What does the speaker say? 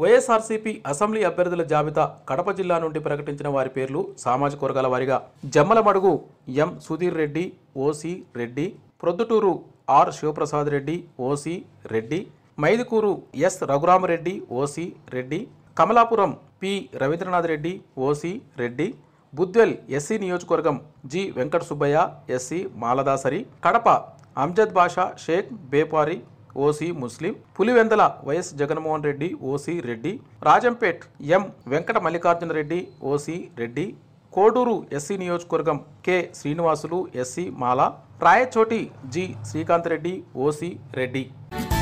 YSRCP assembly అభ్యర్థుల జాబితా కడప జిల్లా నుండి ప్రకటించిన వారి పేర్లు సామాజిక వర్గాల వారిగా Jammalamadugu M Sudheer Reddy OC Reddy Proddatur R Sivaprasad Reddy OC Reddy Mydukur S Raghuramareddy OC Reddy Kamalapuram P Ravindranath Reddy OC Reddy Budvel SC నియోజకవర్గం G Venkata Subbaiah SC Maladasari Kadapa Amjad Basha Sheikh Bepari OC Muslim Pulivendula YS Jaganmohan Reddy OC Reddy Rajampet M Venkata Mallikarjuna Reddy OC Reddy Koduru SC నియోజకవర్గం K Srinivasulu SC Mala Rayachoti G Srikanth Reddy OC Reddy